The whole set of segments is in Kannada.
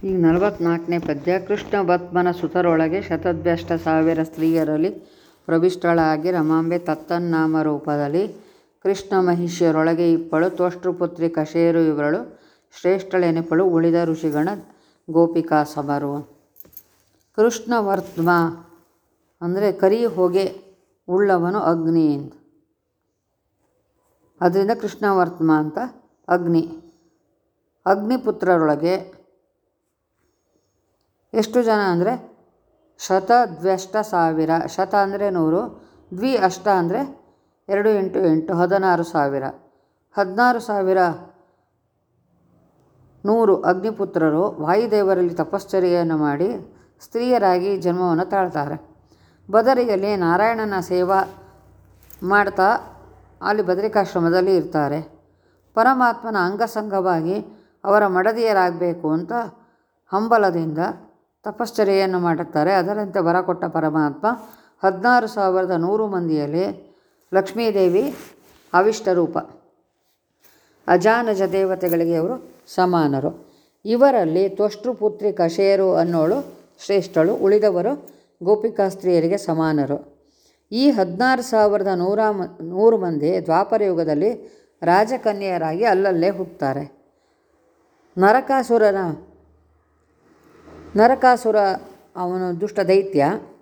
ಈಗ ನಲವತ್ತ್ನಾಲ್ಕನೇ ಪದ್ಯ ಕೃಷ್ಣ ಬತ್ಮನ ಸುತರೊಳಗೆ ಶತದ್ವ್ಯಷ್ಟ ಸಾವಿರ ಸ್ತ್ರೀಯರಲ್ಲಿ ಪ್ರವಿಷ್ಟಳಾಗಿ ರಮಾಂಬೆ ತತ್ತನ್ನಾಮ ರೂಪದಲ್ಲಿ ಕೃಷ್ಣ ಮಹಿಷ್ಯರೊಳಗೆ ಇಪ್ಪಳು ತ್ವಷ್ಟೃಪುತ್ರಿ ಕಶೇರು ಇವರಳು ಶ್ರೇಷ್ಠಳೆನಿಪಳು ಉಳಿದ ಋಷಿಗಣ ಗೋಪಿಕಾ ಸಮರು ಕೃಷ್ಣ ವರ್ತ್ಮ ಅಂದರೆ ಕರಿ ಹೊಗೆ ಉಳ್ಳವನು ಅಗ್ನಿ ಅಂತ ಅದರಿಂದ ಕೃಷ್ಣ ವರ್ತ್ಮ ಅಂತ ಅಗ್ನಿ ಅಗ್ನಿಪುತ್ರರೊಳಗೆ ಎಷ್ಟು ಜನ ಅಂದರೆ ಶತ ದ್ವ್ಯಷ್ಟ ಸಾವಿರ ಶತ ಅಂದರೆ ನೂರು ದ್ವಿ ಅಷ್ಟ ಅಂದರೆ ಎರಡು ಎಂಟು ಎಂಟು ಹದಿನಾರು ಸಾವಿರ ಹದಿನಾರು ಸಾವಿರ ನೂರು ಅಗ್ನಿಪುತ್ರರು ವಾಯುದೇವರಲ್ಲಿ ತಪಶ್ಚರ್ಯೆಯನ್ನು ಮಾಡಿ ಸ್ತ್ರೀಯರಾಗಿ ಜನ್ಮವನ್ನು ತಾಳ್ತಾರೆ ಬದರಿಯಲ್ಲಿ ನಾರಾಯಣನ ಸೇವಾ ಮಾಡ್ತಾ ಅಲ್ಲಿ ಬದರಿಕಾಶ್ರಮದಲ್ಲಿ ಇರ್ತಾರೆ ಪರಮಾತ್ಮನ ಅಂಗಸಂಗವಾಗಿ ಅವರ ಮಡದಿಯರಾಗಬೇಕು ಅಂತ ಹಂಬಲದಿಂದ ತಪಶ್ಚರ್ಯೆಯನ್ನು ಮಾಡುತ್ತಾರೆ ಅದರಂತೆ ವರ ಕೊಟ್ಟ ಪರಮಾತ್ಮ ಹದಿನಾರು ಸಾವಿರದ ನೂರು ಮಂದಿಯಲ್ಲಿ ಲಕ್ಷ್ಮೀದೇವಿ ಅವಿಷ್ಟರೂಪ ಅಜಾನಜ ದೇವತೆಗಳಿಗೆ ಅವರು ಸಮಾನರು ಇವರಲ್ಲಿ ತ್ವಷ್ಟೃಪುತ್ರಿ ಕಶೇರು ಅನ್ನೋಳು ಶ್ರೇಷ್ಠಳು ಉಳಿದವರು ಗೋಪಿಕಾ ಸ್ತ್ರೀಯರಿಗೆ ಸಮಾನರು ಈ ಹದಿನಾರು ಸಾವಿರದ ನೂರ ಮ ನೂರು ಮಂದಿ ದ್ವಾಪರ ಯುಗದಲ್ಲಿ ರಾಜಕನ್ಯರಾಗಿ ಅಲ್ಲಲ್ಲೇ ಹುಟ್ಟುತ್ತಾರೆ ನರಕಾಸುರನ ನರಕಾಸುರ ಅವನು ದುಷ್ಟ ದೈತ್ಯ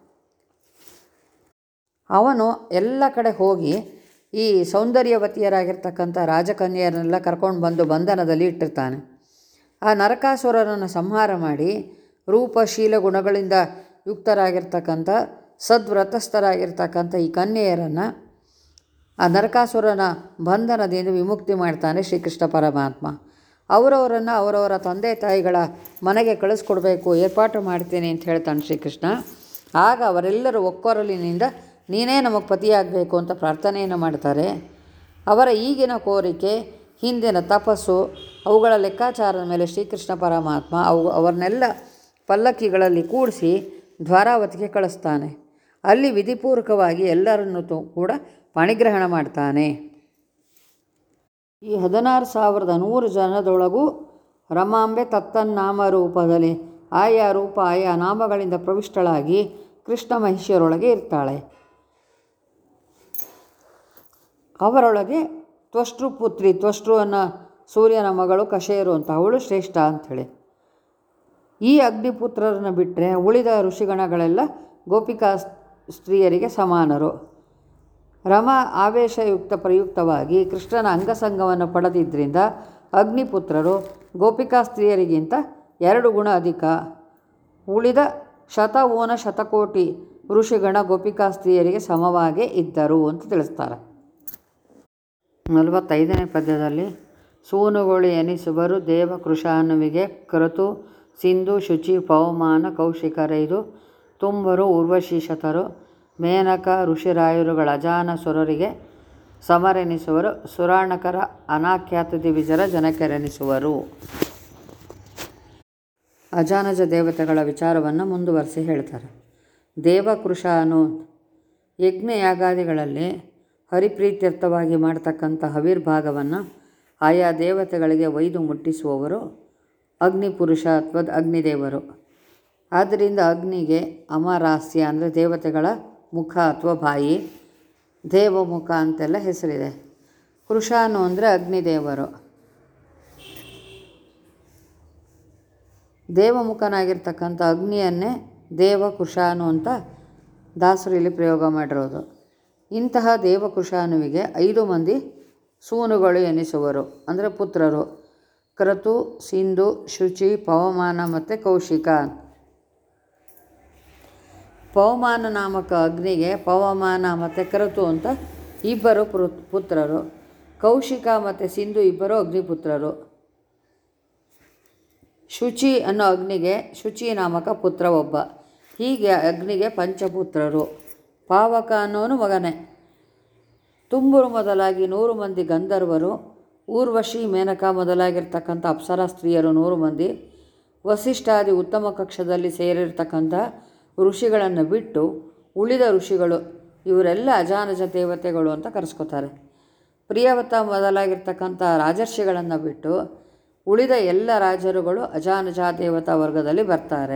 ಅವನು ಎಲ್ಲ ಕಡೆ ಹೋಗಿ ಈ ಸೌಂದರ್ಯವತಿಯರಾಗಿರ್ತಕ್ಕಂಥ ರಾಜಕನ್ಯರನ್ನೆಲ್ಲ ಕರ್ಕೊಂಡು ಬಂದು ಬಂಧನದಲ್ಲಿ ಇಟ್ಟಿರ್ತಾನೆ ಆ ನರಕಾಸುರನನ್ನು ಸಂಹಾರ ಮಾಡಿ ರೂಪ ಶೀಲ ಗುಣಗಳಿಂದ ಯುಕ್ತರಾಗಿರ್ತಕ್ಕಂಥ ಸದ್ವ್ರತಸ್ಥರಾಗಿರ್ತಕ್ಕಂಥ ಈ ಕನ್ಯೆಯರನ್ನು ಆ ನರಕಾಸುರನ ಬಂಧನದಿಂದ ವಿಮುಕ್ತಿ ಮಾಡ್ತಾನೆ ಶ್ರೀಕೃಷ್ಣ ಪರಮಾತ್ಮ ಅವರವರನ್ನು ಅವರವರ ತಂದೆ ತಾಯಿಗಳ ಮನೆಗೆ ಕಳಿಸ್ಕೊಡ್ಬೇಕು ಏರ್ಪಾಟು ಮಾಡ್ತೀನಿ ಅಂತ ಹೇಳ್ತಾನೆ ಶ್ರೀಕೃಷ್ಣ ಆಗ ಅವರೆಲ್ಲರೂ ಒಕ್ಕೊರಲಿನಿಂದ ನೀನೇ ನಮಗೆ ಪತಿಯಾಗಬೇಕು ಅಂತ ಪ್ರಾರ್ಥನೆಯನ್ನು ಮಾಡ್ತಾರೆ ಅವರ ಈಗಿನ ಕೋರಿಕೆ ಹಿಂದಿನ ತಪಸ್ಸು ಅವುಗಳ ಲೆಕ್ಕಾಚಾರದ ಮೇಲೆ ಶ್ರೀಕೃಷ್ಣ ಪರಮಾತ್ಮ ಅವು ಅವರನ್ನೆಲ್ಲ ಪಲ್ಲಕ್ಕಿಗಳಲ್ಲಿ ಕೂಡಿಸಿ ದ್ವಾರಾವತಿಗೆ ಕಳಿಸ್ತಾನೆ ಅಲ್ಲಿ ವಿಧಿಪೂರ್ವಕವಾಗಿ ಎಲ್ಲರನ್ನು ಕೂಡ ಪಾಣಿಗ್ರಹಣ ಮಾಡ್ತಾನೆ ಈ ಹದಿನಾರು ಸಾವಿರದ ನೂರು ಜನದೊಳಗೂ ರಮಾಂಬೆ ತತ್ತನ್ನಾಮ ರೂಪದಲ್ಲಿ ಆಯಾ ರೂಪ ಆಯಾ ನಾಮಗಳಿಂದ ಪ್ರವಿಷ್ಟಳಾಗಿ ಕೃಷ್ಣ ಮಹಿಷ್ಯರೊಳಗೆ ಇರ್ತಾಳೆ ಅವರೊಳಗೆ ತ್ವಷ್ಟೃ ಪುತ್ರಿ ತ್ವಷ್ಟೃ ಅನ್ನೋ ಸೂರ್ಯನ ಮಗಳು ಕಶೇರು ಅಂತ ಅವಳು ಶ್ರೇಷ್ಠ ಅಂಥೇಳಿ ಈ ಅಗ್ನಿಪುತ್ರರನ್ನು ಬಿಟ್ಟರೆ ಉಳಿದ ಋಷಿಗಣಗಳೆಲ್ಲ ಗೋಪಿಕಾ ಸ್ತ್ರೀಯರಿಗೆ ಸಮಾನರು ರಮ ಆವೇಶಯುಕ್ತ ಪ್ರಯುಕ್ತವಾಗಿ ಕೃಷ್ಣನ ಅಂಗಸಂಗವನ್ನು ಪಡೆದಿದ್ದರಿಂದ ಅಗ್ನಿಪುತ್ರರು ಗೋಪಿಕಾ ಸ್ತ್ರೀಯರಿಗಿಂತ ಎರಡು ಗುಣ ಅಧಿಕ ಉಳಿದ ಶತ ಓನ ಶತಕೋಟಿ ಋಷಿಗಣ ಗೋಪಿಕಾ ಸ್ತ್ರೀಯರಿಗೆ ಸಮವಾಗೇ ಇದ್ದರು ಅಂತ ತಿಳಿಸ್ತಾರೆ ನಲವತ್ತೈದನೇ ಪದ್ಯದಲ್ಲಿ ಸೂನುಗಳು ಎನಿಸುವರು ದೇವ ಕೃಷಾನುವಿಗೆ ಕೃತು ಸಿಂಧು ಶುಚಿ ಪವಮಾನ ಕೌಶಿಕರೈದು ತುಂಬರು ಉರ್ವಶೀಶತರು ಮೇನಕ ಋಷಿರಾಯರುಗಳ ಅಜಾನ ಸುರರಿಗೆ ಸಮರೆನಿಸುವರು ಸುರಾಣಕರ ಅನಾಖ್ಯಾತ ದಿವಿಜರ ಜನಕರೆನಿಸುವರು ಅಜಾನಜ ದೇವತೆಗಳ ವಿಚಾರವನ್ನು ಮುಂದುವರಿಸಿ ಹೇಳ್ತಾರೆ ದೇವಕೃಷ ಅನ್ನೋ ಯಜ್ಞ ಯಾಗಾದಿಗಳಲ್ಲಿ ಹರಿಪ್ರೀತ್ಯರ್ಥವಾಗಿ ಮಾಡ್ತಕ್ಕಂಥ ಹವಿರ್ಭಾಗವನ್ನು ಆಯಾ ದೇವತೆಗಳಿಗೆ ಒಯ್ದು ಮುಟ್ಟಿಸುವವರು ಅಗ್ನಿಪುರುಷ ಅಥವಾ ಅಗ್ನಿದೇವರು ಆದ್ದರಿಂದ ಅಗ್ನಿಗೆ ಅಮರಾಸ್ಯ ಅಂದರೆ ದೇವತೆಗಳ ಮುಖ ಅಥವಾ ಬಾಯಿ ದೇವಮುಖ ಅಂತೆಲ್ಲ ಹೆಸರಿದೆ ಕೃಷಾನು ಅಂದರೆ ಅಗ್ನಿದೇವರು ದೇವಮುಖನಾಗಿರ್ತಕ್ಕಂಥ ಅಗ್ನಿಯನ್ನೇ ದೇವ ಕೃಷಾನು ಅಂತ ದಾಸರು ಇಲ್ಲಿ ಪ್ರಯೋಗ ಮಾಡಿರೋದು ಇಂತಹ ದೇವಕೃಷಾನುವಿಗೆ ಐದು ಮಂದಿ ಸೂನುಗಳು ಎನಿಸುವರು ಅಂದರೆ ಪುತ್ರರು ಕ್ರತು ಸಿಂಧು ಶುಚಿ ಪವಮಾನ ಮತ್ತು ಕೌಶಿಕ ಪವಮಾನ ನಾಮಕ ಅಗ್ನಿಗೆ ಪವಮಾನ ಮತ್ತು ಕ್ರತು ಅಂತ ಇಬ್ಬರು ಪುತ್ರರು ಕೌಶಿಕ ಮತ್ತು ಸಿಂಧು ಇಬ್ಬರು ಅಗ್ನಿಪುತ್ರರು ಶುಚಿ ಅನ್ನೋ ಅಗ್ನಿಗೆ ಶುಚಿ ನಾಮಕ ಪುತ್ರ ಒಬ್ಬ ಹೀಗೆ ಅಗ್ನಿಗೆ ಪಂಚಪುತ್ರರು ಪಾವಕ ಅನ್ನೋನು ಮಗನೇ ತುಂಬುರು ಮೊದಲಾಗಿ ನೂರು ಮಂದಿ ಗಂಧರ್ವರು ಊರ್ವಶಿ ಮೇನಕ ಮೊದಲಾಗಿರ್ತಕ್ಕಂಥ ಅಪ್ಸರಾ ಸ್ತ್ರೀಯರು ನೂರು ಮಂದಿ ವಸಿಷ್ಠಾದಿ ಉತ್ತಮ ಕಕ್ಷದಲ್ಲಿ ಸೇರಿರ್ತಕ್ಕಂಥ ಋಷಿಗಳನ್ನು ಬಿಟ್ಟು ಉಳಿದ ಋಷಿಗಳು ಇವರೆಲ್ಲ ಅಜಾನಜ ದೇವತೆಗಳು ಅಂತ ಕರೆಸ್ಕೋತಾರೆ ಪ್ರಿಯವತ ಮೊದಲಾಗಿರ್ತಕ್ಕಂಥ ರಾಜರ್ಷಿಗಳನ್ನು ಬಿಟ್ಟು ಉಳಿದ ಎಲ್ಲ ರಾಜರುಗಳು ಅಜಾನಜ ದೇವತಾ ವರ್ಗದಲ್ಲಿ ಬರ್ತಾರೆ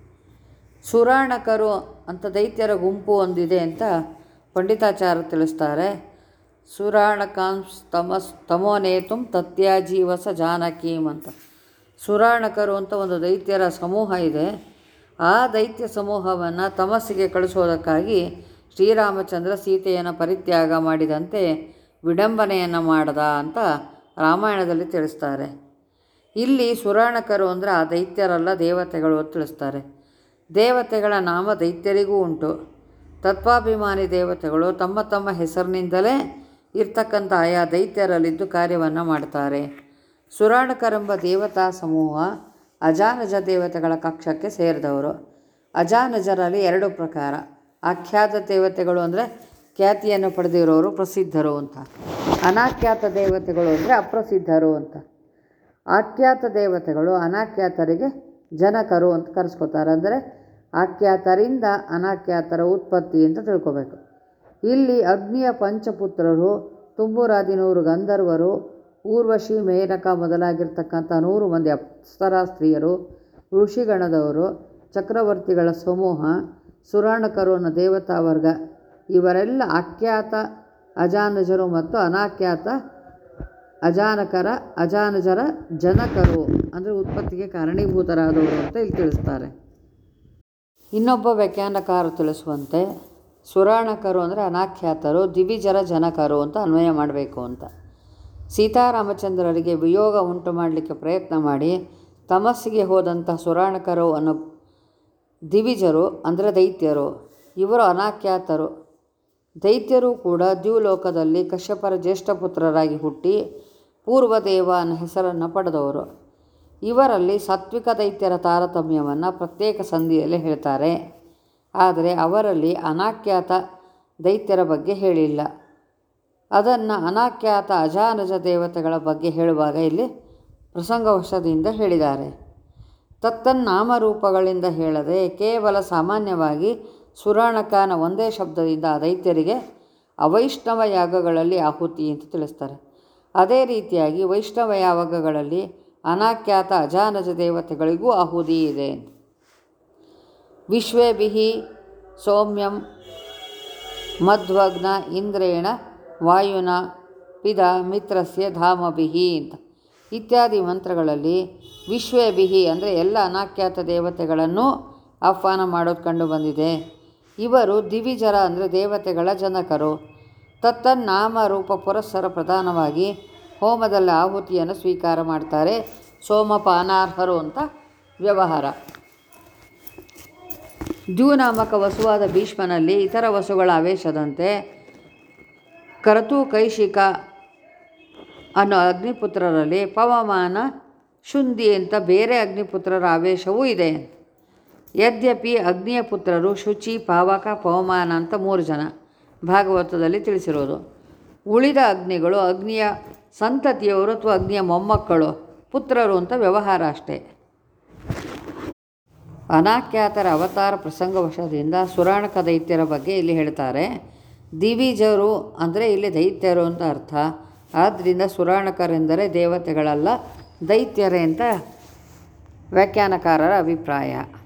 ಸುರಾಣಕರು ಅಂತ ದೈತ್ಯರ ಗುಂಪು ಒಂದಿದೆ ಅಂತ ಪಂಡಿತಾಚಾರ್ಯ ತಿಳಿಸ್ತಾರೆ ಸುರಾಣಕಾಂಸ್ ತಮಸ್ ತಮೋನೇತುಂ ತತ್ಯಾಜೀವಸ ಜಾನಕೀಂ ಅಂತ ಸುರಾಣಕರು ಅಂತ ಒಂದು ದೈತ್ಯರ ಸಮೂಹ ಇದೆ ಆ ದೈತ್ಯ ಸಮೂಹವನ್ನು ತಮಸ್ಸಿಗೆ ಕಳಿಸೋದಕ್ಕಾಗಿ ಶ್ರೀರಾಮಚಂದ್ರ ಸೀತೆಯನ್ನು ಪರಿತ್ಯಾಗ ಮಾಡಿದಂತೆ ವಿಡಂಬನೆಯನ್ನು ಮಾಡ್ದ ಅಂತ ರಾಮಾಯಣದಲ್ಲಿ ತಿಳಿಸ್ತಾರೆ ಇಲ್ಲಿ ಸುರಾಣಕರು ಅಂದರೆ ಆ ದೈತ್ಯರಲ್ಲ ದೇವತೆಗಳು ಅಂತ ತಿಳಿಸ್ತಾರೆ ದೇವತೆಗಳ ನಾಮ ದೈತ್ಯರಿಗೂ ಉಂಟು ತತ್ವಾಭಿಮಾನಿ ದೇವತೆಗಳು ತಮ್ಮ ತಮ್ಮ ಹೆಸರಿನಿಂದಲೇ ಇರ್ತಕ್ಕಂಥ ಆಯಾ ದೈತ್ಯರಲ್ಲಿದ್ದು ಕಾರ್ಯವನ್ನು ಮಾಡ್ತಾರೆ ಸುರಾಣಕರೆಂಬ ದೇವತಾ ಸಮೂಹ ಅಜಾನಜ ದೇವತೆಗಳ ಕಕ್ಷಕ್ಕೆ ಸೇರಿದವರು ಅಜಾನಜರಲ್ಲಿ ಎರಡು ಪ್ರಕಾರ ಆಖ್ಯಾತ ದೇವತೆಗಳು ಅಂದರೆ ಖ್ಯಾತಿಯನ್ನು ಪಡೆದಿರೋರು ಪ್ರಸಿದ್ಧರು ಅಂತ ಅನಾಖ್ಯಾತ ದೇವತೆಗಳು ಅಂದರೆ ಅಪ್ರಸಿದ್ಧರು ಅಂತ ಆಖ್ಯಾತ ದೇವತೆಗಳು ಅನಾಖ್ಯಾತರಿಗೆ ಜನಕರು ಅಂತ ಕರೆಸ್ಕೋತಾರೆ ಅಂದರೆ ಆಖ್ಯಾತರಿಂದ ಅನಾಖ್ಯಾತರ ಉತ್ಪತ್ತಿ ಅಂತ ತಿಳ್ಕೊಬೇಕು ಇಲ್ಲಿ ಅಗ್ನಿಯ ಪಂಚಪುತ್ರರು ತುಂಬುರಾದಿನೂರು ಗಂಧರ್ವರು ಊರ್ವಶಿ ಮೇನಕ ಮೊದಲಾಗಿರ್ತಕ್ಕಂಥ ನೂರು ಮಂದಿ ಅಪ್ಸರಾ ಸ್ತ್ರೀಯರು ಋಷಿಗಣದವರು ಚಕ್ರವರ್ತಿಗಳ ಸಮೂಹ ಸುರಾಣಕರು ಅನ್ನೋ ದೇವತಾ ವರ್ಗ ಇವರೆಲ್ಲ ಆಖ್ಯಾತ ಅಜಾನಜರು ಮತ್ತು ಅನಾಖ್ಯಾತ ಅಜಾನಕರ ಅಜಾನಜರ ಜನಕರು ಅಂದರೆ ಉತ್ಪತ್ತಿಗೆ ಕಾರಣೀಭೂತರಾದವರು ಅಂತ ಇಲ್ಲಿ ತಿಳಿಸ್ತಾರೆ ಇನ್ನೊಬ್ಬ ವ್ಯಾಖ್ಯಾನಕಾರ ತಿಳಿಸುವಂತೆ ಸುರಾಣಕರು ಅಂದರೆ ಅನಾಖ್ಯಾತರು ದಿವಿಜರ ಜನಕರು ಅಂತ ಅನ್ವಯ ಮಾಡಬೇಕು ಅಂತ ಸೀತಾರಾಮಚಂದ್ರರಿಗೆ ವಿಯೋಗ ಉಂಟು ಮಾಡಲಿಕ್ಕೆ ಪ್ರಯತ್ನ ಮಾಡಿ ತಮಸ್ಸಿಗೆ ಹೋದಂಥ ಸುರಾಣಕರು ಅನ್ನೋ ದಿವಿಜರು ಅಂದರೆ ದೈತ್ಯರು ಇವರು ಅನಾಖ್ಯಾತರು ದೈತ್ಯರು ಕೂಡ ದ್ಯೂಲೋಕದಲ್ಲಿ ಕಶ್ಯಪರ ಜ್ಯೇಷ್ಠ ಪುತ್ರರಾಗಿ ಹುಟ್ಟಿ ಪೂರ್ವದೇವ ಅನ್ನೋ ಹೆಸರನ್ನು ಪಡೆದವರು ಇವರಲ್ಲಿ ಸಾತ್ವಿಕ ದೈತ್ಯರ ತಾರತಮ್ಯವನ್ನು ಪ್ರತ್ಯೇಕ ಸಂಧಿಯಲ್ಲಿ ಹೇಳ್ತಾರೆ ಆದರೆ ಅವರಲ್ಲಿ ಅನಾಖ್ಯಾತ ದೈತ್ಯರ ಬಗ್ಗೆ ಹೇಳಿಲ್ಲ ಅದನ್ನು ಅನಾಖ್ಯಾತ ಅಜಾನಜ ದೇವತೆಗಳ ಬಗ್ಗೆ ಹೇಳುವಾಗ ಇಲ್ಲಿ ಪ್ರಸಂಗವಶದಿಂದ ಹೇಳಿದ್ದಾರೆ ತತ್ತನ್ನಾಮರೂಪಗಳಿಂದ ಹೇಳದೆ ಕೇವಲ ಸಾಮಾನ್ಯವಾಗಿ ಸುರಾಣಕಾನ ಒಂದೇ ಶಬ್ದದಿಂದ ಆ ದೈತ್ಯರಿಗೆ ಅವೈಷ್ಣವ ಯಾಗಗಳಲ್ಲಿ ಆಹುತಿ ಅಂತ ತಿಳಿಸ್ತಾರೆ ಅದೇ ರೀತಿಯಾಗಿ ವೈಷ್ಣವ ಯಾಗಗಳಲ್ಲಿ ಅನಾಖ್ಯಾತ ಅಜಾನಜ ದೇವತೆಗಳಿಗೂ ಆಹುತಿ ಇದೆ ವಿಶ್ವೇಭಿಹಿ ಸೌಮ್ಯಂ ಮಧ್ವಗ್ನ ಇಂದ್ರೇಣ ವಾಯುನ ಪಿದ ಮಿತ್ರಸ್ಯ ಧಾಮಭಿಹಿ ಅಂತ ಇತ್ಯಾದಿ ಮಂತ್ರಗಳಲ್ಲಿ ವಿಶ್ವೇಭಿಹಿ ಅಂದರೆ ಎಲ್ಲ ಅನಾಖ್ಯಾತ ದೇವತೆಗಳನ್ನು ಆಹ್ವಾನ ಮಾಡೋದು ಕಂಡು ಬಂದಿದೆ ಇವರು ದಿವಿಜರ ಅಂದರೆ ದೇವತೆಗಳ ಜನಕರು ತತ್ತನ್ನಾಮ ರೂಪ ಪುರಸ್ಸರ ಪ್ರಧಾನವಾಗಿ ಹೋಮದಲ್ಲಿ ಆಹುತಿಯನ್ನು ಸ್ವೀಕಾರ ಮಾಡ್ತಾರೆ ಸೋಮಪಾನಾರ್ಹರು ಅಂತ ವ್ಯವಹಾರ ದ್ಯೂನಾಮಕ ವಸುವಾದ ಭೀಷ್ಮನಲ್ಲಿ ಇತರ ವಸುಗಳ ಆವೇಶದಂತೆ ಕರತು ಕೈಶಿಕ ಅನ್ನೋ ಅಗ್ನಿಪುತ್ರರಲ್ಲಿ ಪವಮಾನ ಶುಂದಿ ಅಂತ ಬೇರೆ ಅಗ್ನಿಪುತ್ರರ ಆವೇಶವೂ ಇದೆ ಯದ್ಯಪಿ ಅಗ್ನಿಯ ಪುತ್ರರು ಶುಚಿ ಪಾವಕ ಪವಮಾನ ಅಂತ ಮೂರು ಜನ ಭಾಗವತದಲ್ಲಿ ತಿಳಿಸಿರೋದು ಉಳಿದ ಅಗ್ನಿಗಳು ಅಗ್ನಿಯ ಸಂತತಿಯವರು ಅಥವಾ ಅಗ್ನಿಯ ಮೊಮ್ಮಕ್ಕಳು ಪುತ್ರರು ಅಂತ ವ್ಯವಹಾರ ಅಷ್ಟೇ ಅನಾಖ್ಯಾತರ ಅವತಾರ ಪ್ರಸಂಗವಶದಿಂದ ಸುರಾಣಕ ದೈತ್ಯರ ಬಗ್ಗೆ ಇಲ್ಲಿ ಹೇಳ್ತಾರೆ ದಿವಿಜರು ಅಂದರೆ ಇಲ್ಲಿ ದೈತ್ಯರು ಅಂತ ಅರ್ಥ ಆದ್ದರಿಂದ ಸುರಾಣಕರೆಂದರೆ ದೇವತೆಗಳಲ್ಲ ದೈತ್ಯರೇ ಅಂತ ವ್ಯಾಖ್ಯಾನಕಾರರ ಅಭಿಪ್ರಾಯ